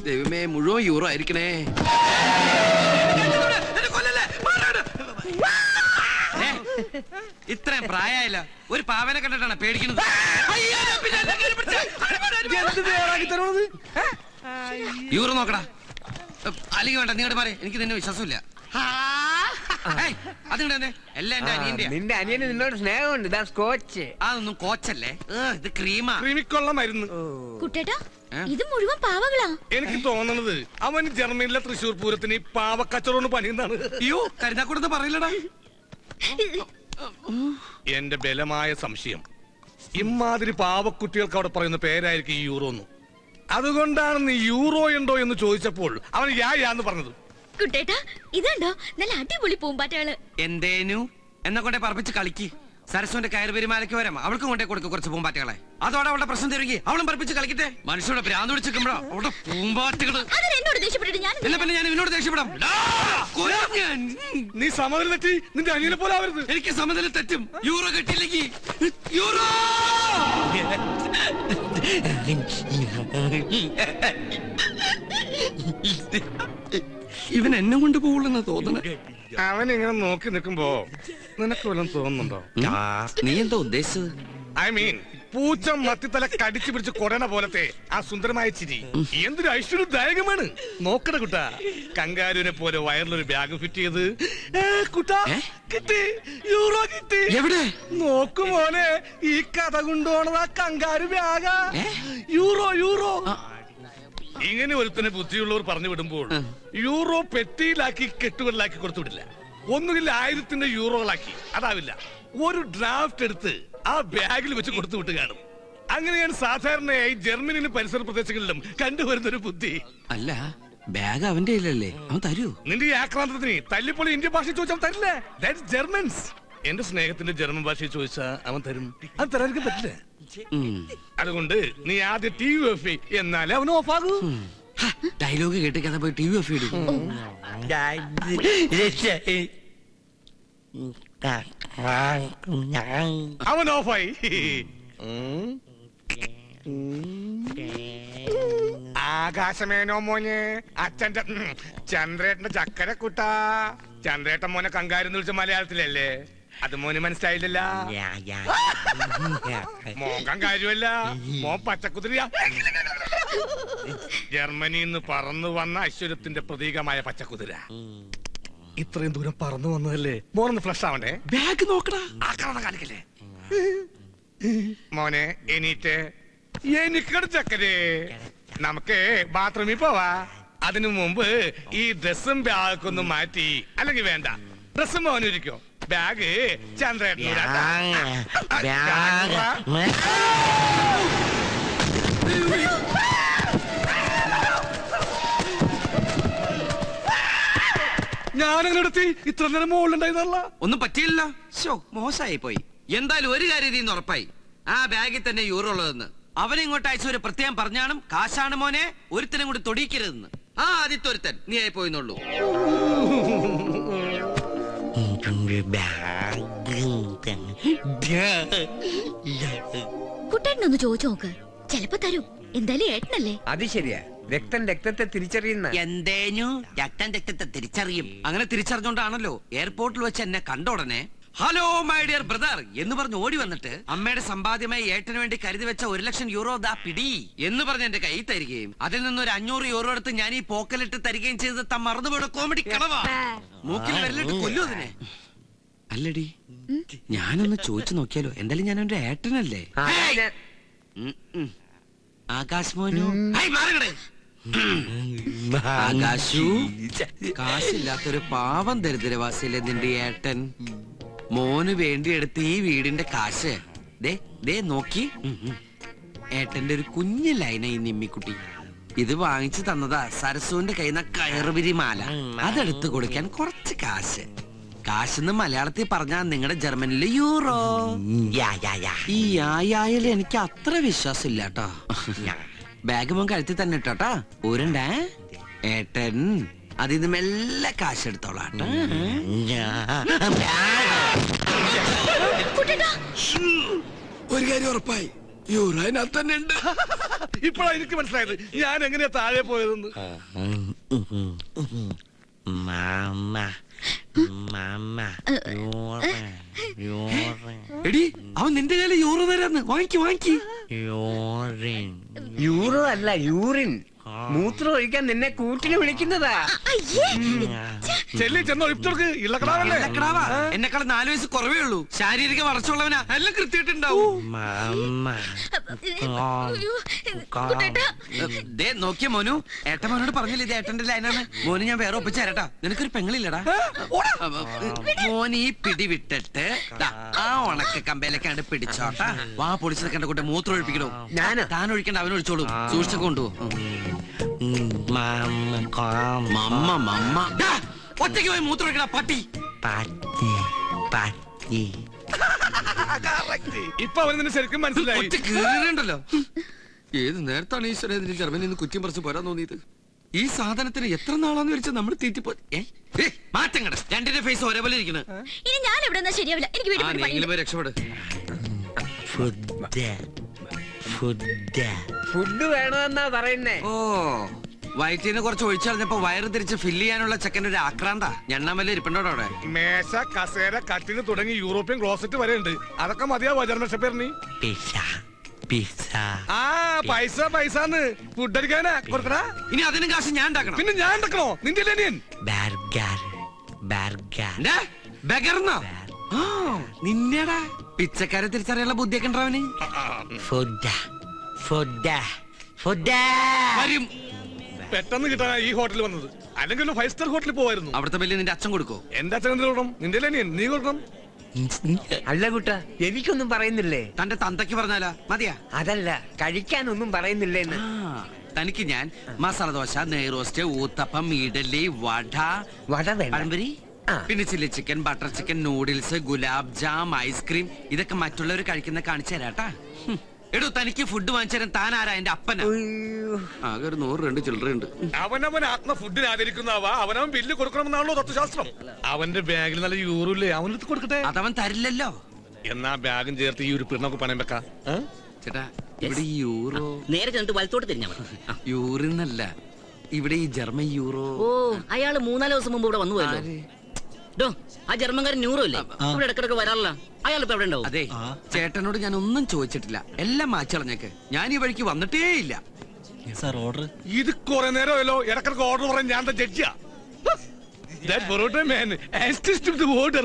ദൈവമേ മുഴുവൻ യൂറോ ആയിരിക്കണേ ഏ, ഇത്രയും പ്രായമായില്ല ഒരു പാവനെ കണ്ടിട്ടാണ് പേടിക്കുന്നത് യൂറോ നോക്കടാ അല്ലെങ്കിൽ വേണ്ട നീങ്ങോട്ട് മാറി എനിക്ക് നിന്നെ വിശ്വാസമില്ല ഏയ്, അതിങ്ങട് തന്നെ എല്ലാം എന്റെ അനിയന്റെ നിന്റെ അനിയന് നിന്നോട് സ്നേഹമുണ്ട് ഇതാ സ്കോച്ച് അതൊന്നും കോച്ചല്ലേ ഏ, ഇത് ക്രീമാ ക്രിമിക്കൊള്ള മരുന്ന് കുട്ടേട്ടാ ഏ? ഇത് മുഴുവൻ പാവകളാ എനിക്ക് തോന്നണത് അവൻ ജർമ്മനിയിലെ തൃശ്ശൂർ പൂരത്തിന് ഈ പാവക്കച്ചവടം പണിയുന്നതാണ് അയ്യോ കരുതാക്കൂടെന്ന് പറയില്ലടാ എന്റെ ബലമായ സംശയം ഇമാതിരി പാവക്കുട്ടികൾക്ക് അവിടെ പറയുന്ന പേരായിരിക്കും ഈ യൂറോ എന്ന് അതുകൊണ്ടാണ് നീ യൂറോ ഉണ്ടോ എന്ന് ചോദിച്ചപ്പോൾ അവൻ യാ യാന്ന് പറഞ്ഞത് കുട്ടേട്ടാ ഇതുണ്ടോ നല്ല അടിപൊളി പൂമ്പാറ്റകള് എന്തേനു എന്നെ കൊണ്ടേ പറപ്പിച്ച് കളിക്ക് സരസ്വന്റെ കയറ് പെരുമാലയ്ക്ക് വരാം അവൾക്കും കൊണ്ടേ കൊടുക്കും കുറച്ച് പൂമ്പാറ്റകളെ അതോടെ അവളുടെ പ്രശ്നം തരുകി അവളും പറപ്പിച്ച് കളിക്കട്ടെ മനുഷ്യരുടെ ഭ്രാന്ത് പിടിച്ചിരിക്കുമ്പോഴോ അവളുടെ പൂമ്പാറ്റകള് അതിന് എന്നോട് ദേഷ്യപ്പെട്ടിട്ട് ഞാൻ എന്നാ പിന്നെ ഞാൻ ഇവനോട് ദേഷ്യപ്പെടാം ഡാ, കൊല്ലാം ഞാൻ. നീ സമനില തെറ്റി നിന്റെ അനിയനെ പോലെ ആവരുത് എനിക്ക് സമനില തെറ്റും യൂറോ കിട്ടിയില്ലെങ്കിൽ യൂറോ ഇവൻ എന്നെ കൊണ്ട് പോകുള്ളെന്ന് തോന്നണേ അവൻ ഇങ്ങനെ നോക്കി നിൽക്കുമ്പോ നിനക്ക് വല്ലതും തോന്നുന്നുണ്ടോ നീ എന്താ ഉദ്ദേശിച്ചത് ഐ മീൻ പൂച്ച മത്തിത്തല കടിച്ചു പിടിച്ച് കൊടണ പോലത്തെ ആ സുന്ദരമായ ചിരി എന്തൊരു ഐശ്വര്യദായകമാണ് നോക്കണ കുട്ടാ കങ്കാരുവിനെ പോലെ വയറിലൊരു ബാഗ് ഫിറ്റ് ചെയ്ത് ഏ, കുട്ടാ ഏ? കിട്ടി യൂറോ കിട്ടി എവിടെ നോക്കു മോനെ ഈ കഥ കൊണ്ടുപോണത് ആ കങ്കാരു ബാഗാ യൂറോ യൂറോ ഇങ്ങനെ ഒരുത്തനെ ബുദ്ധിയുള്ളവർ പറഞ്ഞു വിടുമ്പോൾ യൂറോ പെട്ടിയിലാക്കി കെട്ടുകളിലാക്കി കൊടുത്തു വിടില്ല ഒന്നുകിൽ ആയിരത്തിന്റെ യൂറോകളാക്കി അതാവില്ല ഒരു ഡ്രാഫ്റ്റ് എടുത്ത് ആ ബാഗിൽ വെച്ച് കൊടുത്തു വിട്ട് കാണും അങ്ങനെയാണ് സാധാരണയായി ജർമ്മനിയിലും പരിസര പ്രദേശങ്ങളിലും കണ്ടുവരുന്ന ഒരു ബുദ്ധി അല്ല ബാഗ് അവന്റെ കയ്യിലല്ലേ അവൻ തരൂ നിന്റെ ഈ ആക്രാന്തത്തിന് തല്ലിപ്പൊളി ഇന്ത്യൻ ഭാഷ ചോദിച്ചാൽ തരില്ല ദാറ്റ്സ് ജർമ്മൻസ് എന്റെ സ്നേഹത്തിന്റെ ജർമ്മൻ ഭാഷ ചോദിച്ചാ അവൻ തരും അത് തരാൻ പറ്റില്ല ഉം. അതുകൊണ്ട് നീ ആദ്യം ടി വി ഓഫ് ചെയ്യ്. എന്നാലേ അവൻ ഓഫ് ആകൂ ഹ, ഡയലോഗ് കേട്ടിക്കാതെ പോയി ടി വി ഓഫ് ഇടും അവൻ ഓഫായി ആകാശമേനോ മോനെ അച്ഛന്റെ ഉം, ചന്ദ്രേട്ടന്റെ ചക്കര കുട്ടാ ചന്ദ്രേട്ടൻ മോനെ കങ്കാരെന്ന് വിളിച്ച മലയാളത്തിലല്ലേ അത് മോന് മനസ്സിലായില്ലല്ല മോൻ കങ്കാരുമല്ല മോൻ പച്ചക്കുതിരിയാ ജർമ്മനിയിൽ നിന്ന് പറന്നു വന്ന ഐശ്വര്യത്തിന്റെ പ്രതീകമായ പച്ചക്കുതിര ഇത്രയും ദൂരം പറന്നു വന്നതല്ലേ മോനൊന്ന് ഫ്ലഷ് ആവണ്ടേ ബാഗ് നോക്കടാ ആക്രമണം കാണിക്കല്ലേ മോനെ എണീറ്റ് എനിക്കട് ചക്കരേ നമുക്ക് ബാത്റൂമിൽ പോവാ അതിനു മുമ്പ് ഈ ഡ്രസ്സും ബാഗൊക്കെ ഒന്ന് മാറ്റി അല്ലെങ്കിൽ വേണ്ട ഡ്രസ്സും മോനിരിക്കോ ബാഗ് ചന്ദ്രേട്ടനൂരാ ഞാനങ്ങനെ എടുത്തി ഇത്ര നേരം മുകളിലുണ്ടായിരുന്നല്ല ഒന്നും പറ്റിയില്ല ശോ മോശമായി പോയി എന്തായാലും ഒരു കാര്യം ഇതിന്ന് ഉറപ്പായി ആ ബാഗിൽ തന്നെ യൂറോ ഉള്ളതെന്ന് അവനെ ഇങ്ങോട്ട് അയച്ച ഒരു പ്രത്യേകം പറഞ്ഞാണ് കാശാണ് മോനെ ഒരുത്തനും കൂടി തൊടിയിക്കരുതെന്ന് ആ ആദ്യത്തെ ഒരുത്തൻ നീ ആയി പോയിന്നുള്ളൂ കുട്ടേട്ടനൊന്ന് ചോദിച്ചു നോക്ക് ചെലപ്പോ തരും എന്തായാലും ഏട്ടനല്ലേ അത് ശരിയാ രക്തം രക്തത്തെ തിരിച്ചറിയുന്ന എന്തേനു രക്തം രക്തത്തെ തിരിച്ചറിയും അങ്ങനെ തിരിച്ചറിഞ്ഞോണ്ടാണല്ലോ എയർപോർട്ടിൽ വെച്ച് എന്നെ കണ്ട ഉടനെ ഹലോ മൈ ഡിയർ ബ്രദർ എന്ന് പറഞ്ഞ് ഓടി വന്നിട്ട് അമ്മയുടെ സമ്പാദ്യമായി ഏട്ടന് വേണ്ടി കരുതി വെച്ച ഒരു ലക്ഷം യൂറോ ദാ പിടി എന്ന് പറഞ്ഞ് എന്റെ കൈ തരികയും അതിൽ നിന്ന് ഒരു അഞ്ഞൂറ് യൂറോ എടുത്ത് ഞാൻ ഈ പോക്കലിട്ട് തരികയും ചെയ്ത് താൻ മറന്നുപോയുടെ കോമഡി കളവാ മൂക്കിൽ വരലിട്ട് കൊല്ലു അതിനെ അല്ലടി ഞാനൊന്ന് ചോദിച്ചു നോക്കിയാലോ എന്തായാലും ഞാൻ എന്റെ ഏട്ടനല്ലേ ആ, ഹേയ്! ഞാൻ- ഉം, ഉം. ആകാശ് മോനു ഹേയ്, മാറിക്കടെ. ആകാശു കാശില്ലാത്തൊരു പാവം ദരിദ്രവാസിയിലെ നിന്റെ ഏട്ടൻ മോന് വേണ്ടി എടുത്ത ഈ വീടിന്റെ കാശ് ദേ ദേ നോക്കി ഉം, ഉം. ഏട്ടന്റെ ഒരു കുഞ്ഞു ലൈന ഈ നിമ്മിക്കുട്ടി ഇത് വാങ്ങിച്ചു തന്നതാ സരസുവിന്റെ കയ്യിൽ നിന്ന് കയറുപിരി മാല അതെടുത്ത് കൊടുക്കാൻ കുറച്ച് കാശ് കാശെന്ന് മലയാളത്തിൽ പറഞ്ഞാ നിങ്ങളുടെ ജർമ്മനിലെ യൂറോ ഈ ആയായാലും എനിക്ക് അത്ര വിശ്വാസം ഇല്ല കേട്ടോ ബാഗ് മോൻ കഴുത്തി തന്നെ ഇട്ടോട്ടാ ഊരണ്ടേ ഏട്ടൻ അതിന്ന് മെല്ലെ കാശ് എടുത്തോളാം കുട്ടേട്ടാ ഒരു കാര്യം ഉറപ്പായി യൂറോ അതിനകത്ത് തന്നെ ഉണ്ട് ഇപ്പോഴാ എനിക്ക് മനസ്സിലായത് ഞാൻ എങ്ങനെയാ താഴെ പോയതെന്ന് Mama, mama, you're, you're, എടി അവൻ നിന്റെ കയ്യില് യൂറോ തരാന്ന് വാങ്ങിക്ക് വാങ്ങിക്ക് you're, യൂറോ അല്ല യൂറിൻ മൂത്രം ഒഴിക്കാൻ നിന്നെ കൂട്ടിന് വിളിക്കുന്നതാ അയ്യേ ചെല്ലി ചെന്ന് ഒഴിപ്പിച്ചോർക്ക് ഇള്ളക്കടാവല്ലേ ഇളക്കടാവാ എന്നെക്കാളും നാല് വയസ്സ് കുറവേ ഉള്ളൂ ശാരീരിക വളർച്ചയുള്ളവനാ എല്ലാം കൃത്യമായിട്ടുണ്ടാവും mama, അയ്യോ, കുട്ടേട്ടാ ദേ നോക്കിയ മോനു ഏട്ട മോനോട് പറഞ്ഞില്ലേ ഇത് ഏട്ടന്റെ ലൈനാണ് മോന് ഞാൻ വേറെ ഒപ്പിച്ചു തരട്ടാ നിനക്കൊരു പെങ്ങളില്ലടാ മോൻ ഈ പിടി വിട്ടിട്ട് ദാ, ആ ഉണക്ക കമ്പയിലേക്കാണ്ട് പിടിച്ചോട്ടാ വാ പൊളിച്ചത് കണ്ട കൂട്ടെ മൂത്രം ഒഴിപ്പിക്കണോ ഞാനോ? താൻ ഒഴിക്കണ്ട അവൻ ഒഴിച്ചോളൂ സൂക്ഷിച്ചു കൊണ്ടുപോ mama, come, മമ്മ മമ്മ ദാ, ഒറ്റയ്ക്ക് പോയി മൂത്രം ഒഴിക്കണ പട്ടി pati, pati. ഇപ്പൊ അവൻ നിന്നെ ശരിക്കും മനസ്സിലായി ഒറ്റ കീറുണ്ടല്ലോ ഏത് നേരത്താണ് ഈശ്വര ഇതിന് ജർമ്മനിൽ നിന്ന് കുറ്റം പറിച്ച് പോരാൻ തോന്നിയത് ഈ സാധനത്തിന് എത്ര നാളാന്ന് വെച്ചാൽ നമ്മൾ തീറ്റിപ്പോ ഏ? ഏ, മാറ്റം കട രണ്ടിന്റെ ഫേസ് ഒരേപോലെ ഇരിക്കണ് ഇനി ഞാൻ എവിടെ നിന്നാ ശരിയാവില്ല എനിക്ക് വീട്ടിൽ ആ പോയി നീങ്കിലും പണിയുണ്ട്. പോയി രക്ഷപ്പെട് Food, food. ഫുഡ് വേണമെന്നാ പറയുന്നേ ഓ വയറ്റിന്ന് കുറച്ച് ഒഴിച്ചറിഞ്ഞപ്പോ വയറ് തിരിച്ച് ഫില്ല് ചെയ്യാനുള്ള ചെക്കൻ ഒരു ആക്രാന്ത ഞണ്ണാമല്ല ഇരിപ്പുണ്ടോ അവിടെ മേശ കസേര കട്ടിന് തുടങ്ങി യൂറോപ്യൻ ക്ലോസറ്റ് വരെ ഉണ്ട് അതൊക്കെ മതിയാവോ ജർമ്മൻ ഷെപ്പേറിന് Pizza, pizza. ആ പൈസ പൈസന്ന് ഫുഡ് അടിക്കാനാ കൊടുക്കടാ ഇനി അതിനും കാശ് ഞാൻ ഉണ്ടാക്കണം പിന്നെ ഞാൻ ഉണ്ടാക്കണോ നിന്റെ അനിയൻ Burger, burger. എന്താ? ബഗർന്നോ ആ നിന്നെടാ പിച്ചക്കാരെ തിരിച്ചറിയാനുള്ള ബുദ്ധിയൊക്കെ ഉണ്ടവന് Food, food, food. വരും പെട്ടെന്ന് കിട്ടാനാ ഈ ഹോട്ടലിൽ വന്നത് അല്ലെങ്കിൽ ഒരു ഫൈവ് സ്റ്റാർ ഹോട്ടലിൽ പോവായിരുന്നു അവിടുത്തെ ബില്ല് നിന്റെ അച്ഛൻ കൊടുക്കോ എന്റെ അച്ഛൻ എന്തിനു കൊടുക്കണം നിന്റെ അനിയൻ നീ കൊടുക്കണം അല്ല കുട്ട എനിക്കൊന്നും പറയുന്നില്ലേ തന്റെ തന്തയ്ക്ക് പറഞ്ഞാലാ മതിയാ അതല്ല കഴിക്കാനൊന്നും പറയുന്നില്ലേന്ന് ആ, തനിക്ക് ഞാൻ മസാല ദോശ നെയ്റോസ്റ്റ് ഊത്തപ്പം ഇഡലി വട വട വേണ്ട പഴംപൊരി ആ. പിന്നെ chilli chicken butter chicken noodles gulab jam ice cream ഇതൊക്കെ മറ്റുള്ളവർ കഴിക്കുന്ന കാണിച്ചു തരാട്ടാ ഹും. എടോ തനിക്ക് ഫുഡ് വാങ്ങിച്ചു തരാൻ താൻ ആരാ എന്റെ അപ്പന ഉയ്യോ. ആകെ ഒരു നൂറ് രണ്ട് ചില്ലറയുണ്ട് അവനവൻ ആത്മ ഫുഡിന് ആദരിക്കുന്നവ അവനവൻ ബില്ല് കൊടുക്കണമെന്നാണല്ലോ തത്വശാസ്ത്രം അവന്റെ ബാഗിൽ നല്ല യൂറോ ഇല്ലേ അവനെടുത്ത് കൊടുക്കട്ടെ അതവൻ തരില്ലല്ലോ എന്നാ ബാഗും ചേർത്ത് ഈ ഒരു പിണ്ണൊക്കെ പണയം വെക്കാം ഏ? ചേട്ടാ ഇവിടെ ഈ യൂറോ നേരെ ചെന്നിട്ട് വലത്തോട്ട് തിരിഞ്ഞാ മതി ആ. യൂറിന്നല്ല ഇവിടെ ഈ ജർമ്മൻ യൂറോ ഓ അയാള് മൂന്നാല് ദിവസം മുമ്പ് ഇവിടെ വന്നു പോയല്ലോ ആര്? ഡോ ആ ജർമ്മൻകാരൻ ന്യൂറോ ഇല്ലേ ഇവിടെ ഇടക്കിടക്ക് വരാറില്ല അയാൾ ഇപ്പൊ എവിടെ ഉണ്ടാവും അതെ ചേട്ടനോട് ഞാൻ ഒന്നും ചോദിച്ചിട്ടില്ല എല്ലാം മാച്ചളഞ്ഞേക്ക് ഞാൻ ഈ വഴിക്ക് വന്നിട്ടേ ഇല്ല ഇത് കുറെ നേരമല്ലോ ഇടക്കിടക്ക് ഓർഡർ പറയാൻ ഞാൻ ജഡ്ജിയാ That parotta man assist to the order.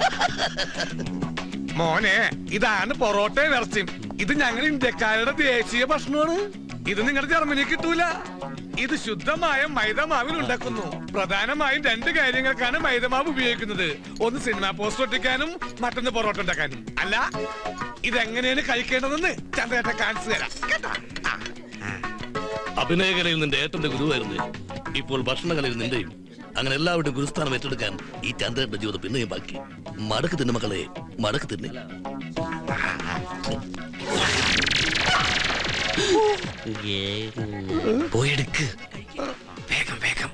മോനെ ഇതാണ് പൊറോട്ടയും ഇറച്ചിയും ഇത് ഞങ്ങൾ ഇന്ത്യക്കാരുടെ ദേശീയ ഭക്ഷണമാണ് ഇത് നിങ്ങളുടെ ജർമ്മനി കിട്ടൂല ഇത് ശുദ്ധമായ മൈദമാവിൽ ഉണ്ടാക്കുന്നു പ്രധാനമായും രണ്ട് കാര്യങ്ങൾക്കാണ് മൈദമാവ് ഉപയോഗിക്കുന്നത് ഒന്ന് സിനിമാ പോസ്റ്റർ ഒട്ടിക്കാനും മറ്റൊന്ന് പൊറോട്ട ഉണ്ടാക്കാനും അല്ല ഇതെങ്ങനെയാണ് കഴിക്കേണ്ടതെന്ന് ചന്ദ്രേട്ട കാണിച്ചു തരാം കേട്ടോ ആ. അഭിനയകലയിൽ നിന്റെ ഏട്ടന്റെ ഗുരുവായിരുന്നു ഇപ്പോൾ ഭക്ഷണകലയിൽ നിന്റെയും അങ്ങനെ എല്ലാവരുടെയും ഗുരുസ്ഥാനം ഏറ്റെടുക്കാൻ ഈ ചന്ദ്രന്റെ ജീവിതം പിന്നെയും ബാക്കി മടക്ക് തിന്നു മക്കളെ മടക്ക് തിന്നെ പോയെടുക്ക് വേഗം വേഗം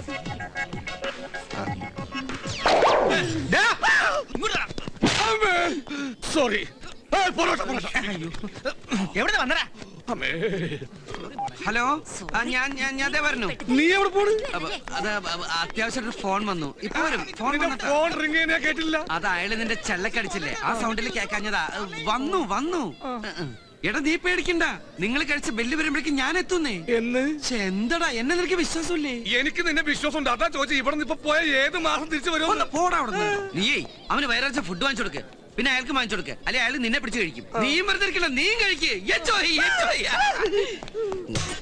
സോറി പൊറോട്ട പൊറോട്ട എവിടെ വന്നടാ അമ്മേ ഹലോ ആ, ഞാൻ ഞാൻ ഞാൻ ദേ വരണു നീ എവിടെ പോണ് അപ്പൊ, അത് അപ്പൊ അത്യാവശ്യം ഒരു ഫോൺ വന്നു ഇപ്പൊ വരും ഫോൺ നിന്റെ വന്നിട്ടാ. ഫോൺ റിംഗ് ചെയ്യാൻ കേട്ടില്ല അത് അയാള് നിന്റെ ചെല്ലക്കടിച്ചില്ലേ ആ സൗണ്ടിൽ കേക്കാഞ്ഞതാ ഏ, വന്നു വന്നു ഏ, ഏ. എടാ നീ പേടിക്കണ്ട നിങ്ങൾ കഴിച്ച ബെല്ല് വരുമ്പോഴേക്കും ഞാൻ എത്തുന്നേ എന്ന് പക്ഷെ എന്തടാ എന്നെ നിനക്ക് വിശ്വാസമില്ലേ എനിക്ക് നിന്നെ വിശ്വാസം ഉണ്ട് അതാ ചോദിച്ചു ഇവിടെ നിന്ന് ഇപ്പൊ പോയ ഏത് മാസം തിരിച്ചു ഒന്ന് വരുമെന്ന് പോടാ അവിടെ നീയേ അവന് വയറാഴ്ച ഫുഡ് വാങ്ങിച്ചു കൊടുക്ക് പിന്നെ അയാൾക്ക് വാങ്ങിച്ചു കൊടുക്ക് അല്ലെ അയാൾ നിന്നെ പിടിച്ച് കഴിക്കും നീയും വെറുതെ ഇരിക്കില്ല നീയും കഴിക്ക് എൻജോയ് എൻജോയ്